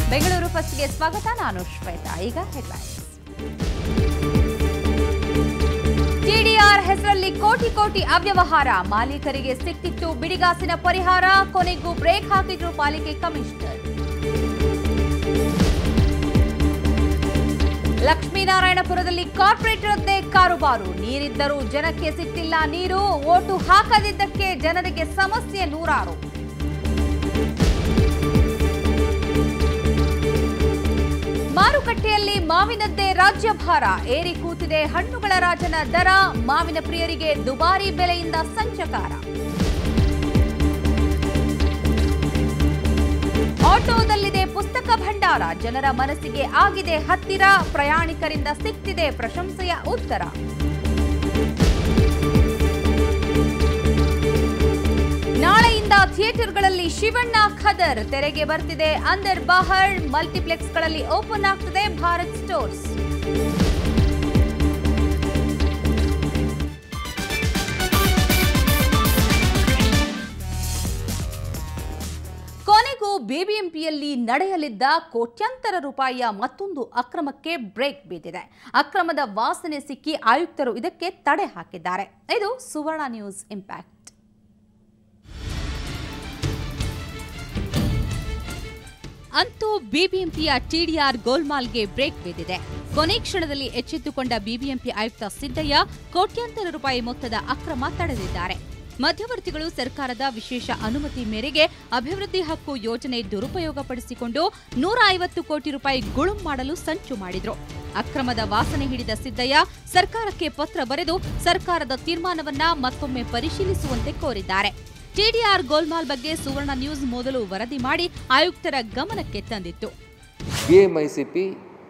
ಬೆಂಗಳೂರು ಫಸ್ಟ್ಗೆ ಸ್ವಾಗತ ನಾನು ಶ್ವೇತಾ ಈಗ ಹೆಡ್ಲೈನ್ಸ್ ಟಿಡಿಆರ್ ಹೆಸರಲ್ಲಿ ಕೋಟಿ ಕೋಟಿ ಅವ್ಯವಹಾರ ಮಾಲೀಕರಿಗೆ ಸಿಕ್ತಿತ್ತು ಬಿಡಿಗಾಸಿನ ಪರಿಹಾರ ಕೊನೆಗೂ ಬ್ರೇಕ್ ಹಾಕಿದ್ರು ಪಾಲಿಕೆ ಕಮಿಷನರ್ ಲಕ್ಷ್ಮೀನಾರಾಯಣಪುರದಲ್ಲಿ ಕಾರ್ಪೊರೇಟರ್ದ್ದೇ ಕಾರುಬಾರು ನೀರಿದ್ದರೂ ಜನಕ್ಕೆ ಸಿಕ್ತಿಲ್ಲ ನೀರು ಓಟು ಹಾಕದಿದ್ದಕ್ಕೆ ಜನರಿಗೆ ಸಮಸ್ಯೆ ನೂರಾರು ಮಾರುಕಟ್ಟೆಯಲ್ಲಿ ಮಾವಿನದ್ದೇ ರಾಜ್ಯಭಾರ ಏರಿ ಕೂತಿದೆ ಹಣ್ಣುಗಳ ರಾಜನ ದರ ಮಾವಿನ ಪ್ರಿಯರಿಗೆ ದುಬಾರಿ ಬೆಲೆಯಿಂದ ಸಂಚಕಾರ ಆಟೋದಲ್ಲಿದೆ ಪುಸ್ತಕ ಭಂಡಾರ ಜನರ ಮನಸ್ಸಿಗೆ ಆಗಿದೆ ಹತ್ತಿರ ಪ್ರಯಾಣಿಕರಿಂದ ಸಿಕ್ತಿದೆ ಪ್ರಶಂಸೆಯ ಉತ್ತರ ನಾಳೆಯಿಂದ ಥಿಯೇಟರ್ಗಳಲ್ಲಿ ಶಿವಣ್ಣ ಖದರ್ ತೆರೆಗೆ ಬರ್ತಿದೆ ಅಂದರ್ ಬಹರ್ ಮಲ್ಟಿಪ್ಲೆಕ್ಸ್ಗಳಲ್ಲಿ ಓಪನ್ ಆಗ್ತದೆ ಭಾರತ್ ಸ್ಟೋರ್ಸ್ ಕೊನೆಗೂ ಬಿಬಿಎಂಪಿಯಲ್ಲಿ ನಡೆಯಲಿದ್ದ ಕೋಟ್ಯಾಂತರ ರೂಪಾಯಿಯ ಮತ್ತೊಂದು ಅಕ್ರಮಕ್ಕೆ ಬ್ರೇಕ್ ಬಿದ್ದಿದೆ ಅಕ್ರಮದ ವಾಸನೆ ಸಿಕ್ಕಿ ಆಯುಕ್ತರು ಇದಕ್ಕೆ ತಡೆ ಹಾಕಿದ್ದಾರೆ ಇದು ಸುವರ್ಣ ನ್ಯೂಸ್ ಇಂಪ್ಯಾಕ್ಟ್ ಅಂತೂ ಬಿಬಿಎಂಪಿಯ ಟಿಡಿಆರ್ ಗೋಲ್ಮಾಲ್ಗೆ ಬ್ರೇಕ್ ಬಿದ್ದಿದೆ ಕೊನೆ ಕ್ಷಣದಲ್ಲಿ ಎಚ್ಚೆತ್ತುಕೊಂಡ ಬಿಬಿಎಂಪಿ ಆಯುಕ್ತ ಸಿದ್ದಯ್ಯ ಕೋಟ್ಯಾಂತರ ರೂಪಾಯಿ ಮೊತ್ತದ ಅಕ್ರಮ ತಡೆದಿದ್ದಾರೆ ಮಧ್ಯವರ್ತಿಗಳು ಸರ್ಕಾರದ ವಿಶೇಷ ಅನುಮತಿ ಮೇರೆಗೆ ಅಭಿವೃದ್ಧಿ ಹಕ್ಕು ಯೋಜನೆ ದುರುಪಯೋಗಪಡಿಸಿಕೊಂಡು ನೂರ ಐವತ್ತು ಕೋಟಿ ರೂಪಾಯಿ ಗುಳುಂ ಮಾಡಲು ಸಂಚು ಮಾಡಿದ್ರು ಅಕ್ರಮದ ವಾಸನೆ ಹಿಡಿದ ಸಿದ್ದಯ್ಯ ಸರ್ಕಾರಕ್ಕೆ ಪತ್ರ ಬರೆದು ಸರ್ಕಾರದ ತೀರ್ಮಾನವನ್ನ ಮತ್ತೊಮ್ಮೆ ಪರಿಶೀಲಿಸುವಂತೆ ಕೋರಿದ್ದಾರೆ ಟಿಡಿಆರ್ ಗೋಲ್ಮಾಲ್ ಬಗ್ಗೆ ಸುವರ್ಣ ನ್ಯೂಸ್ ಮೊದಲು ವರದಿ ಮಾಡಿ ಆಯುಕ್ತರ ಗಮನಕ್ಕೆ ತಂದಿತ್ತು B M I C P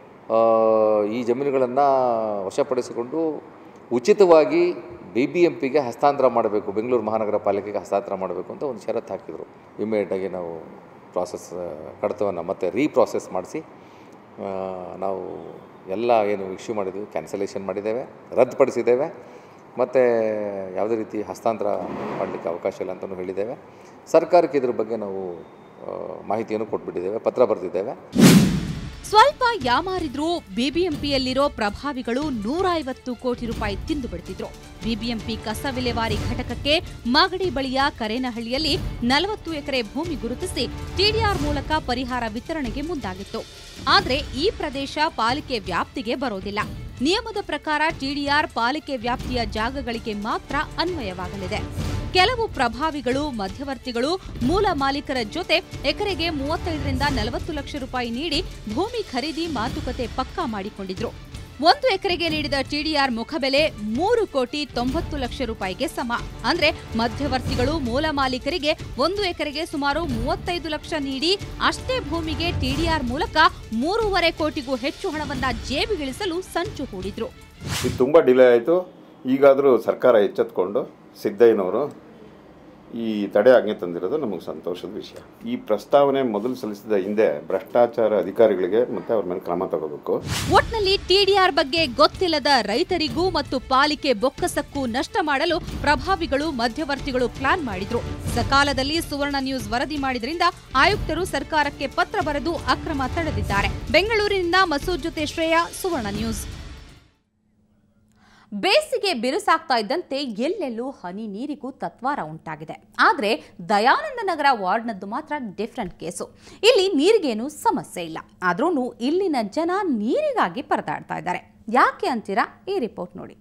ಈ ಜಮೀನುಗಳನ್ನು ವಶಪಡಿಸಿಕೊಂಡು ಉಚಿತವಾಗಿ ಬಿ ಬಿ ಎಂ ಪಿಗೆ ಹಸ್ತಾಂತರ ಮಾಡಬೇಕು ಬೆಂಗಳೂರು ಮಹಾನಗರ ಪಾಲಿಕೆಗೆ ಹಸ್ತಾಂತರ ಮಾಡಬೇಕು ಅಂತ ಒಂದು ಷರತ್ತು ಹಾಕಿದರು ಇಮಿಡಿಯೇಟಾಗಿ ನಾವು ಪ್ರಾಸೆಸ್ ಕಡತವನ್ನು ಮತ್ತೆ ರೀಪ್ರಾಸೆಸ್ ಮಾಡಿಸಿ ಆ, ನಾವು ಎಲ್ಲ ಏನು ಇಶ್ಯೂ ಮಾಡಿದ್ವಿ ಕ್ಯಾನ್ಸಲೇಷನ್ ಮಾಡಿದ್ದೇವೆ ರದ್ದುಪಡಿಸಿದ್ದೇವೆ ಮತ್ತು ಯಾವುದೇ ರೀತಿ ಹಸ್ತಾಂತರ ಮಾಡಲಿಕ್ಕೆ ಅವಕಾಶ ಇಲ್ಲ ಅಂತಲೂ ಹೇಳಿದ್ದೇವೆ ಸರ್ಕಾರಕ್ಕೆ ಇದ್ರ ಬಗ್ಗೆ ನಾವು ಆ, ಮಾಹಿತಿಯನ್ನು ಕೊಟ್ಬಿಟ್ಟಿದ್ದೇವೆ ಪತ್ರ ಬರೆದಿದ್ದೇವೆ ಸ್ವಲ್ಪ ಯಾಮಾರಿದ್ರೂ ಬಿಬಿಎಂಪಿಯಲ್ಲಿರೋ ಪ್ರಭಾವಿಗಳು ನೂರ ಐವತ್ತು ಕೋಟಿ ರೂಪಾಯಿ ತಿಂದು ಬಿಡ್ತಿದ್ರು ಬಿಬಿಎಂಪಿ ಕಸ ವಿಲೇವಾರಿ ಘಟಕಕ್ಕೆ ಮಾಗಡಿ ಬಳಿಯ ಕರೇನಹಳ್ಳಿಯಲ್ಲಿ ನಲವತ್ತು ಎಕರೆ ಭೂಮಿ ಗುರುತಿಸಿ ಟಿಡಿಆರ್ ಮೂಲಕ ಪರಿಹಾರ ವಿತರಣೆಗೆ ಮುಂದಾಗಿತ್ತು ಆದ್ರೆ ಈ ಪ್ರದೇಶ ಪಾಲಿಕೆ ವ್ಯಾಪ್ತಿಗೆ ಬರೋದಿಲ್ಲ ನಿಯಮದ ಪ್ರಕಾರ ಟಿಡಿಆರ್ ಪಾಲಿಕೆ ವ್ಯಾಪ್ತಿಯ ಜಾಗಗಳಿಗೆ ಮಾತ್ರ ಅನ್ವಯವಾಗಲಿದೆ ಕೆಲವು ಪ್ರಭಾವಿಗಳು ಮಧ್ಯವರ್ತಿಗಳು ಮೂಲ ಮಾಲೀಕರ ಜೊತೆ ಎಕರೆಗೆ ಮೂವತ್ತೈದರಿಂದ ನಲವತ್ತು ಲಕ್ಷ ರೂಪಾಯಿ ನೀಡಿ ಭೂಮಿ ಖರೀದಿ ಮಾತುಕತೆ ಪಕ್ಕಾ ಮಾಡಿಕೊಂಡಿದ್ರು ಒಂದು ಎಕರೆಗೆ ನೀಡಿದ ಟಿಡಿಆರ್ ಮುಖಬೆಲೆ ಮೂರು ಕೋಟಿ ತೊಂಬತ್ತು ಲಕ್ಷ ರೂಪಾಯಿಗೆ ಸಮ ಅಂದ್ರೆ ಮಧ್ಯವರ್ತಿಗಳು ಮೂಲ ಮಾಲೀಕರಿಗೆ ಒಂದು ಎಕರೆಗೆ ಸುಮಾರು ಮೂವತ್ತೈದು ಲಕ್ಷ ನೀಡಿ ಅಷ್ಟೇ ಭೂಮಿಗೆ ಟಿಡಿಆರ್ ಮೂಲಕ ಮೂರುವರೆ ಕೋಟಿಗೂ ಹೆಚ್ಚು ಹಣವನ್ನ ಜೇಬಿಗಿಳಿಸಲು ಸಂಚು ಹೂಡಿದ್ರು ಇದು ತುಂಬ ಡಿಲೇ ಆಯಿತು ಈಗಾದರೂ ಸರ್ಕಾರ ಎಚ್ಚೆತ್ಕೊಂಡು ಸಿದ್ದಯ್ಯನವರು ಈ ತಡೆ ಆಜ್ಞೆ ತಂದಿರೋದು ನಮಗೆ ಸಂತೋಷದ ವಿಷಯ ಈ ಪ್ರಸ್ತಾವನೆ ಮೊದಲು ಸಲ್ಲಿಸಿದ ಹಿಂದೆ ಭ್ರಷ್ಟಾಚಾರ ಅಧಿಕಾರಿಗಳಿಗೆ ಮತ್ತು ಅವ್ರ ಮೇಲೆ ಕ್ರಮ ತಗೋಬೇಕು ಒಟ್ನಲ್ಲಿ ಟಿಡಿಆರ್ ಬಗ್ಗೆ ಗೊತ್ತಿಲ್ಲದ ರೈತರಿಗೂ ಮತ್ತು ಪಾಲಿಕೆ ಬೊಕ್ಕಸಕ್ಕೂ ನಷ್ಟ ಮಾಡಲು ಪ್ರಭಾವಿಗಳು ಮಧ್ಯವರ್ತಿಗಳು ಪ್ಲಾನ್ ಮಾಡಿದ್ರು ಸಕಾಲದಲ್ಲಿ ಸುವರ್ಣ ನ್ಯೂಸ್ ವರದಿ ಮಾಡಿದ್ರಿಂದ ಆಯುಕ್ತರು ಸರ್ಕಾರಕ್ಕೆ ಪತ್ರ ಬರೆದು ಅಕ್ರಮ ತಡೆದಿದ್ದಾರೆ ಬೆಂಗಳೂರಿನಿಂದ ಮಸೂದ್ ಜೊತೆ ಶ್ರೇಯಾ ಸುವರ್ಣ ನ್ಯೂಸ್ ಬೇಸಿಗೆ ಬಿರುಸಾಗ್ತಾ ಇದ್ದಂತೆ ಎಲ್ಲೆಲ್ಲೂ ಹನಿ ನೀರಿಗೂ ತತ್ವಾರ ಉಂಟಾಗಿದೆ ಆದರೆ ದಯಾನಂದ ನಗರ ವಾರ್ಡ್ನದ್ದು ಮಾತ್ರ ಡಿಫ್ರೆಂಟ್ ಕೇಸು ಇಲ್ಲಿ ನೀರಿಗೇನು ಸಮಸ್ಯೆ ಇಲ್ಲ ಆದ್ರೂ ಇಲ್ಲಿನ ಜನ ನೀರಿಗಾಗಿ ಪರದಾಡ್ತಾ ಇದ್ದಾರೆ ಯಾಕೆ ಅಂತೀರಾ ಈ ರಿಪೋರ್ಟ್ ನೋಡಿ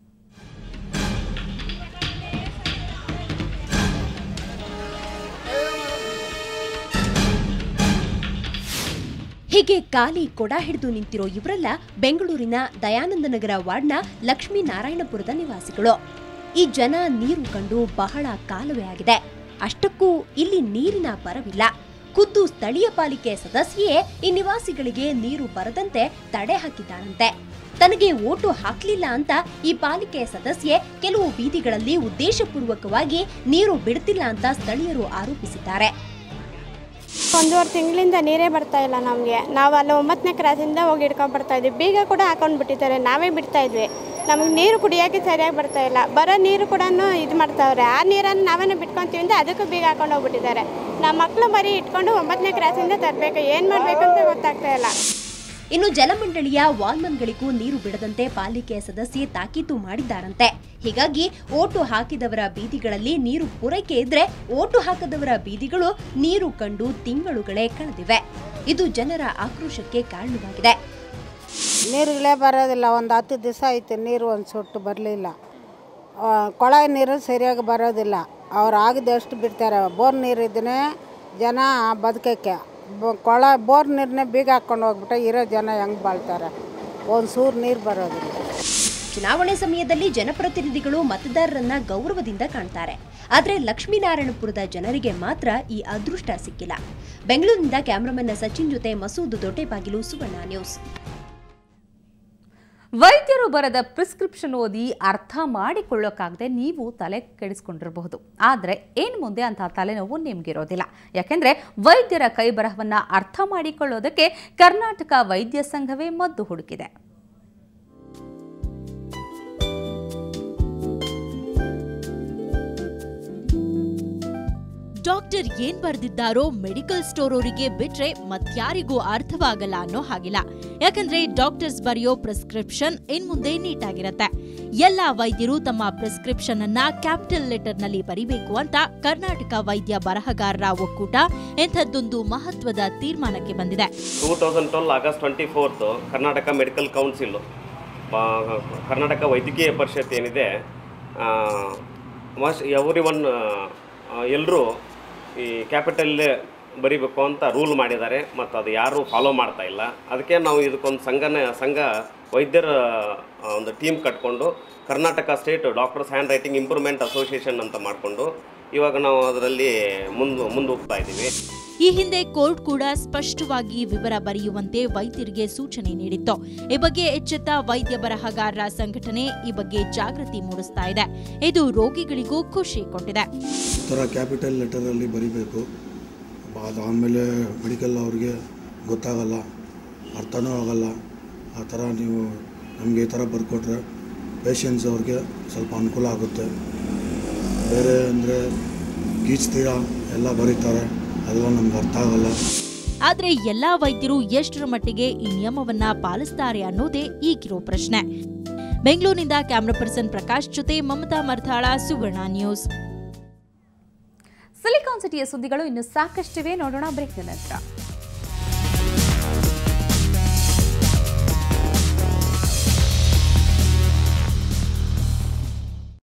ಹೀಗೆ ಖಾಲಿ ಕೊಡ ಹಿಡಿದು ನಿಂತಿರೋ ಇವರೆಲ್ಲ ಬೆಂಗಳೂರಿನ ದಯಾನಂದ ನಗರ ವಾರ್ಡ್ನ ಲಕ್ಷ್ಮೀ ನಾರಾಯಣಪುರದ ನಿವಾಸಿಗಳು ಈ ಜನ ನೀರು ಕಂಡು ಬಹಳ ಕಾಲವೇ ಆಗಿದೆ ಅಷ್ಟಕ್ಕೂ ಇಲ್ಲಿ ನೀರಿನ ಬರವಿಲ್ಲ ಖುದ್ದು ಸ್ಥಳೀಯ ಪಾಲಿಕೆ ಸದಸ್ಯೆಯೇ ಈ ನಿವಾಸಿಗಳಿಗೆ ನೀರು ಬರದಂತೆ ತಡೆ ಹಾಕಿದ್ದಾರಂತೆ ತನಗೆ ಓಟು ಹಾಕ್ಲಿಲ್ಲ ಅಂತ ಈ ಪಾಲಿಕೆ ಸದಸ್ಯೆ ಕೆಲವು ಬೀದಿಗಳಲ್ಲಿ ಉದ್ದೇಶಪೂರ್ವಕವಾಗಿ ನೀರು ಬಿಡ್ತಿಲ್ಲ ಅಂತ ಸ್ಥಳೀಯರು ಆರೋಪಿಸಿದ್ದಾರೆ ಒಂದೂವರೆ ತಿಂಗಳಿಂದ ನೀರೇ ಬರ್ತಾ ಇಲ್ಲ ನಮಗೆ ನಾವು ಅಲ್ಲಿ ಒಂಬತ್ತನೇ ಕ್ರಾಸಿಂದ ಹೋಗಿ ಹಿಡ್ಕೊಂಡು ಬರ್ತಾ ಇದ್ವಿ ಬೀಗ ಕೂಡ ಹಾಕೊಂಡು ಬಿಟ್ಟಿದ್ದಾರೆ ನಾವೇ ಬಿಡ್ತಾ ಇದ್ವಿ ನಮಗೆ ನೀರು ಕುಡಿಯೋಕ್ಕೆ ಸರಿಯಾಗಿ ಬರ್ತಾ ಇಲ್ಲ ಬರೋ ನೀರು ಕೂಡ ಇದು ಮಾಡ್ತಾವ್ರೆ ಆ ನೀರನ್ನು ನಾವೇನೇ ಬಿಟ್ಕೊಂತೀವಿ ಅಂತ ಅದಕ್ಕೂ ಬೀಗ ಹಾಕೊಂಡು ಹೋಗ್ಬಿಟ್ಟಿದ್ದಾರೆ ನಮ್ಮ ಮಕ್ಕಳು ಮರಿ ಇಟ್ಕೊಂಡು ಒಂಬತ್ತನೇ ಕ್ರಾಸಿಂದ ತರಬೇಕು ಏನು ಮಾಡಬೇಕು ಅಂತ ಗೊತ್ತಾಗ್ತಾ ಇಲ್ಲ ಇನ್ನು ಜಲಮಂಡಳಿಯ ವಾಲ್ಮನ್ಗಳಿಗೂ ನೀರು ಬಿಡದಂತೆ ಪಾಲಿಕೆಯ ಸದಸ್ಯೆ ತಾಕೀತು ಮಾಡಿದ್ದಾರಂತೆ ಹೀಗಾಗಿ ಓಟು ಹಾಕಿದವರ ಬೀದಿಗಳಲ್ಲಿ ನೀರು ಪೂರೈಕೆ ಇದ್ರೆ ಓಟು ಹಾಕದವರ ಬೀದಿಗಳು ನೀರು ಕಂಡು ತಿಂಗಳುಗಳೇ ಕಳೆದಿವೆ ಇದು ಜನರ ಆಕ್ರೋಶಕ್ಕೆ ಕಾರಣವಾಗಿದೆ ನೀರುಗಳೇ ಬರೋದಿಲ್ಲ ಒಂದು ಹತ್ತು ದಿವಸ ಆಯ್ತು ನೀರು ಒಂದು ಸೊಟ್ಟು ಬರಲಿಲ್ಲ ಕೊಳಾಯಿ ನೀರು ಸರಿಯಾಗಿ ಬರೋದಿಲ್ಲ ಅವ್ರು ಆಗಿದಷ್ಟು ಬಿಡ್ತಾರೆ ಬೋರ್ ನೀರು ಇದನ್ನೇ ಜನ ಬದುಕಕ್ಕೆ ಬ- ಕೊಳ ಬೋರ್ ನೀರನ್ನೇ ಬೀಗ ಹಾಕ್ಕೊಂಡು ಹೋಗ್ಬಿಟ್ರೆ ಇರೋ ಜನ ಹೆಂಗೆ ಬಾಳ್ತಾರೆ ಒಂದು ಸೂರು ನೀರು ಬರೋದಿಲ್ಲ ಚುನಾವಣೆ ಸಮಯದಲ್ಲಿ ಜನಪ್ರತಿನಿಧಿಗಳು ಮತದಾರರನ್ನ ಗೌರವದಿಂದ ಕಾಣ್ತಾರೆ ಆದ್ರೆ ಲಕ್ಷ್ಮೀನಾರಾಯಣಪುರದ ಜನರಿಗೆ ಮಾತ್ರ ಈ ಅದೃಷ್ಟ ಸಿಕ್ಕಿಲ್ಲ ಬೆಂಗಳೂರಿನಿಂದ ಕ್ಯಾಮರಾಮನ್ ಸಚಿನ್ ಜೊತೆ ಮಸೂದ್ ದೊಡ್ಡಬಾಗಿಲು ಸುವರ್ಣ ನ್ಯೂಸ್ ವೈದ್ಯರು ಬರೆದ ಪ್ರಿಸ್ಕ್ರಿಪ್ಷನ್ ಓದಿ ಅರ್ಥ ಮಾಡಿಕೊಳ್ಳೋಕ್ಕಾಗದೆ ನೀವು ತಲೆ ಕೆಡಿಸ್ಕೊಂಡಿರಬಹುದು ಆದರೆ ಏನು ಮುಂದೆ ಅಂತಹ ತಲೆನೋವು ನಿಮಗಿರೋದಿಲ್ಲ ಯಾಕೆಂದ್ರೆ ವೈದ್ಯರ ಕೈಬರಹವನ್ನ ಅರ್ಥ ಮಾಡಿಕೊಳ್ಳೋದಕ್ಕೆ ಕರ್ನಾಟಕ ವೈದ್ಯ ಸಂಘವೇ ಮದ್ದು ಹುಡುಕಿದೆ ಡಾಕ್ಟರ್ ಏನ್ ಬರ್ದಿದ್ದಾರೋ ಮೆಡಿಕಲ್ ಸ್ಟೋರ್ ಅವರಿಗೆ ಬಿಟ್ರೆ ಮತ್ಯಾರಿಗೂ ಅರ್ಥವಾಗಲ್ಲ ಅನ್ನೋ ಹಾಗಿಲ್ಲ ಯಾಕಂದ್ರೆ ಡಾಕ್ಟರ್ಸ್ ಬರೆಯೋ ಪ್ರಿಸ್ಕ್ರಿಪ್ಷನ್ ಇನ್ ಮುಂದೆ ನೀಟಾಗಿರತ್ತೆ ಎಲ್ಲಾ ವೈದ್ಯರು ತಮ್ಮ ಪ್ರಿಸ್ಕ್ರಿಪ್ಷನ್ ಅನ್ನ ಕ್ಯಾಪಿಟಲ್ ಲೆಟರ್ ನಲ್ಲಿ ಬರಿಬೇಕು ಅಂತ ಕರ್ನಾಟಕ ವೈದ್ಯ ಬರಹಗಾರರ ಒಕ್ಕೂಟ ಇಂಥದ್ದೊಂದು ಮಹತ್ವದ ತೀರ್ಮಾನಕ್ಕೆ ಬಂದಿದೆ two thousand twelve August twenty fourth Karnataka medical council Karnataka ವೈದ್ಯಕೀಯ ಪರಿಷತ್ ಏನಿದೆ ಮಸ್ಟ್ ಎವ್ರಿ ಒನ್ ಎಲ್ಲರೂ ಈ ಕ್ಯಾಪಿಟಲ್ಲೇ ಬರಿಬೇಕು ಅಂತ ರೂಲ್ ಮಾಡಿದ್ದಾರೆ ಮತ್ತು ಅದು ಯಾರೂ ಫಾಲೋ ಮಾಡ್ತಾ ಇಲ್ಲ ಅದಕ್ಕೆ ನಾವು ಇದಕ್ಕೊಂದು ಸಂಘನ ಸಂಘ ವೈದ್ಯರ ಆ, ಒಂದು ಟೀಮ್ ಕಟ್ಕೊಂಡು Karnataka state doctors handwriting improvement association ಅಂತ ಮಾಡಿಕೊಂಡು ಇವಾಗ ನಾವು ಅದರಲ್ಲಿ ಮುಂದೆ ಮುಂದೆ ಹೋಗ್ತಾ ಇದ್ದೀವಿ ಈ ಹಿಂದೆ ಕೋರ್ಟ್ ಕೂಡ ಸ್ಪಷ್ಟವಾಗಿ ವಿವರ ಬರೆಯುವಂತೆ ವೈದ್ಯರಿಗೆ ಸೂಚನೆ ನೀಡಿತ್ತು ಈ ಬಗ್ಗೆ ಎಚ್ಚೆತ್ತ ವೈದ್ಯ ಬರಹಗಾರರ ಸಂಘಟನೆ ಈ ಬಗ್ಗೆ ಜಾಗೃತಿ ಮೂಡಿಸ್ತಾ ಇದೆ ಇದು ರೋಗಿಗಳಿಗೂ ಖುಷಿ ಕೊಟ್ಟಿದೆ ಈ ಥರ ಕ್ಯಾಪಿಟಲ್ ಲೆಟರಲ್ಲಿ ಬರಿಬೇಕು ಅದಾದಮೇಲೆ ಮೆಡಿಕಲ್ ಅವ್ರಿಗೆ ಗೊತ್ತಾಗಲ್ಲ ಅರ್ಥನೂ ಆಗಲ್ಲ ಆ ಥರ ನೀವು ನಮಗೆ ಈ ಥರ ಬರ್ಕೊಟ್ರೆ ಪೇಷಂಟ್ಸ್ ಅವ್ರಿಗೆ ಸ್ವಲ್ಪ ಅನುಕೂಲ ಆಗುತ್ತೆ ಬೇರೆ ಅಂದರೆ ಗೀಚ್ತೀರಾ ಎಲ್ಲ ಬರೀತಾರೆ ಅದೆಲ್ಲ ನಮ್ಗೆ ಅರ್ಥ ಆಗಲ್ಲ ಆದ್ರೆ ಎಲ್ಲಾ ವೈದ್ಯರು ಎಷ್ಟರ ಮಟ್ಟಿಗೆ ಈ ನಿಯಮವನ್ನ ಪಾಲಿಸ್ತಾರೆ ಅನ್ನೋದೇ ಈಗಿರೋ ಪ್ರಶ್ನೆ ಬೆಂಗಳೂರಿನಿಂದ ಕ್ಯಾಮ್ರಾ ಪರ್ಸನ್ ಪ್ರಕಾಶ್ ಜೊತೆ ಮಮತಾ ಮರ್ಧಾಳ ಸುವರ್ಣ ನ್ಯೂಸ್ ಸಿಲಿಕಾನ್ ಸಿಟಿಯ ಸುದ್ದಿಗಳು ಇನ್ನು ಸಾಕಷ್ಟಿವೆ ನೋಡೋಣ ಬ್ರೇಕ್ ನಂತರ